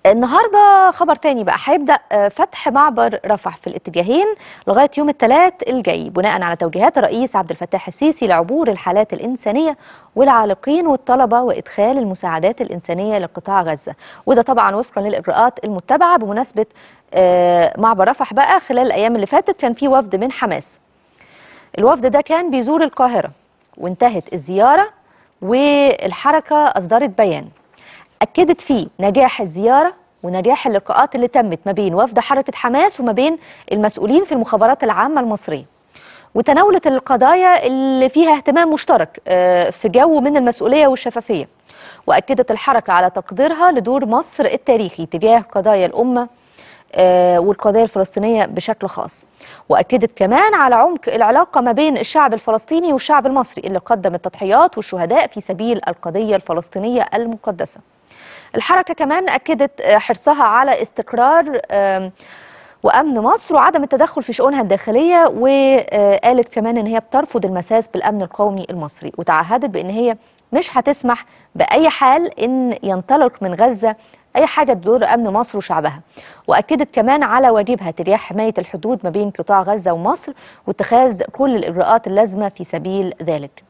النهارده خبر تاني بقى هيبدا آه، فتح معبر رفح في الاتجاهين لغايه يوم الثلاث الجاي بناء على توجيهات الرئيس عبد الفتاح السيسي لعبور الحالات الانسانيه والعالقين والطلبه وادخال المساعدات الانسانيه لقطاع غزه وده طبعا وفقا للاجراءات المتبعه بمناسبه آه، معبر رفح بقى خلال الايام اللي فاتت كان في وفد من حماس الوفد ده كان بيزور القاهره وانتهت الزياره والحركه اصدرت بيان أكدت فيه نجاح الزيارة ونجاح اللقاءات اللي تمت ما بين وفد حركة حماس وما بين المسؤولين في المخابرات العامة المصرية وتناولت القضايا اللي فيها اهتمام مشترك آه، في جو من المسؤولية والشفافية وأكدت الحركة على تقديرها لدور مصر التاريخي تجاه قضايا الأمة آه، والقضية الفلسطينية بشكل خاص وأكدت كمان على عمق العلاقة ما بين الشعب الفلسطيني والشعب المصري اللي قدم التضحيات والشهداء في سبيل القضية الفلسطينية المقدسة الحركة كمان أكدت آه، حرصها على استقرار آم، وأمن مصر وعدم التدخل في شؤونها الداخلية وقالت كمان إن هي بترفض المساس بالأمن القومي المصري وتعهدت بإن هي مش هتسمح بأي حال إن ينطلق من غزة أي حاجة تضر أمن مصر وشعبها وأكدت كمان على واجبها تجاه حماية الحدود ما بين قطاع غزة ومصر واتخاذ كل الإجراءات اللازمة في سبيل ذلك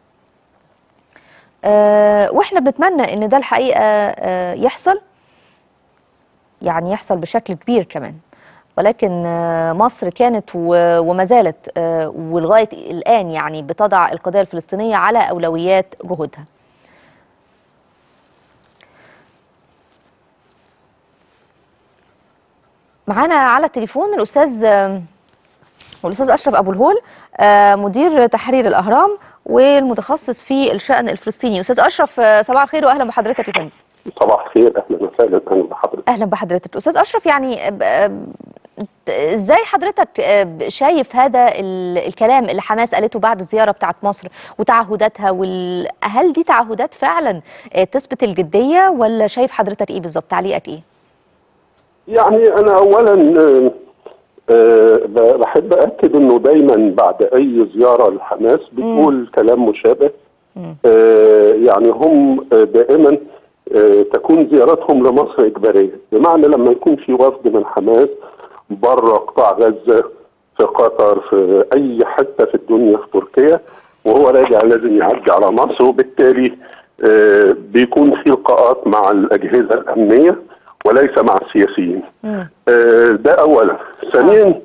آه، واحنا بنتمنى ان ده الحقيقه آه، يحصل يعني يحصل بشكل كبير كمان ولكن آه، مصر كانت و- وما زالت آه، ولغايه الان يعني بتضع القضيه الفلسطينيه على اولويات جهودها. معانا على التليفون الاستاذ آه، والاستاذ اشرف ابو الهول آه، مدير تحرير الاهرام والمتخصص في الشان الفلسطيني استاذ اشرف آه، صباح الخير واهلا بحضرتك يا فندم صباح الخير اهلا وسهلا اهلا بحضرتك اهلا بحضرتك استاذ اشرف يعني آه، آه، ازاي حضرتك آه، شايف هذا ال- الكلام اللي حماس قالته بعد الزياره بتاعت مصر وتعهداتها وال... هل دي تعهدات فعلا آه، تثبت الجديه ولا شايف حضرتك ايه بالظبط تعليقك ايه يعني انا اولا آه، آه، ب- بحب اكد انه دايما بعد اي زياره لحماس بتقول كلام مشابه آه، يعني هم آه، دائما آه، تكون زيارتهم لمصر اجباريه بمعنى لما يكون في وفد من حماس بره قطاع غزه في قطر في اي حته في الدنيا في تركيا وهو راجع لازم يعدي على مصر وبالتالي آه، بيكون في لقاءات مع الاجهزه الامنيه وليس مع السياسيين مم. آه، ده اولا ثانيا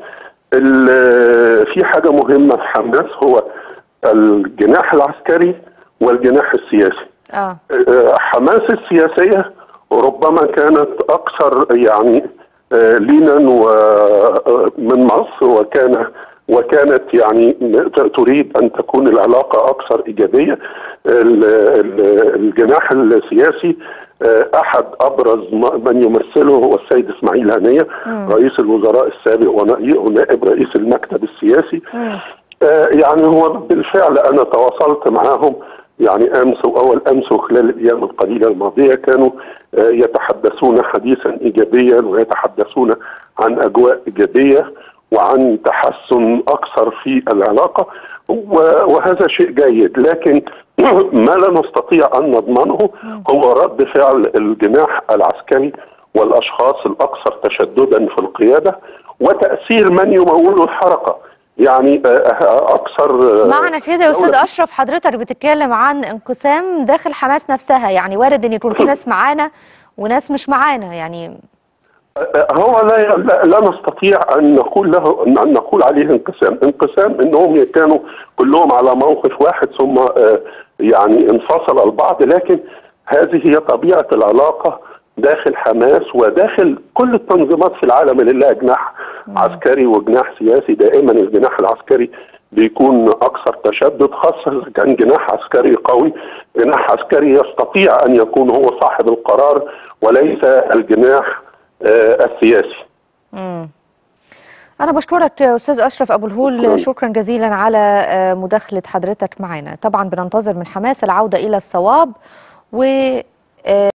ال- في حاجه مهمه في حماس هو الجناح العسكري والجناح السياسي اه آه، حماس السياسيه ربما كانت اكثر يعني آه، لينا و- من مصر وكان وكانت يعني تريد ان تكون العلاقه اكثر ايجابيه ال- ال- الجناح السياسي آه، احد ابرز م- من يمثله هو السيد اسماعيل هنيه رئيس الوزراء السابق ونائب ونائب رئيس المكتب السياسي مم. آه، يعني هو بالفعل انا تواصلت معهم يعني امس واول امس وخلال الايام القليله الماضيه كانوا آه، يتحدثون حديثا ايجابيا ويتحدثون عن اجواء ايجابيه وعن تحسن اكثر في العلاقه و- وهذا شيء جيد لكن ما لا نستطيع ان نضمنه هو رد فعل الجناح العسكري والاشخاص الاكثر تشددا في القياده وتاثير من يمول الحركه يعني آه، آه، اكثر آه، معنى كده يا استاذ دولة اشرف حضرتك بتتكلم عن انقسام داخل حماس نفسها يعني وارد ان يكون في ناس معانا وناس مش معانا يعني هو لا لا, لا نستطيع ان نقول له ان نقول عليه انقسام، انقسام انهم كانوا كلهم على موقف واحد ثم آه، يعني انفصل البعض لكن هذه هي طبيعه العلاقه داخل حماس وداخل كل التنظيمات في العالم اللي لها جناح عسكري وجناح سياسي دائما الجناح العسكري بيكون اكثر تشدد خاصه اذا كان جناح عسكري قوي جناح عسكري يستطيع ان يكون هو صاحب القرار وليس الجناح آه، السياسي مم. أنا بشكرك يا أستاذ أشرف أبو شكراً. الهول شكرا جزيلا على آه، مداخلة حضرتك معنا طبعا بننتظر من حماس العودة إلى الصواب و آه،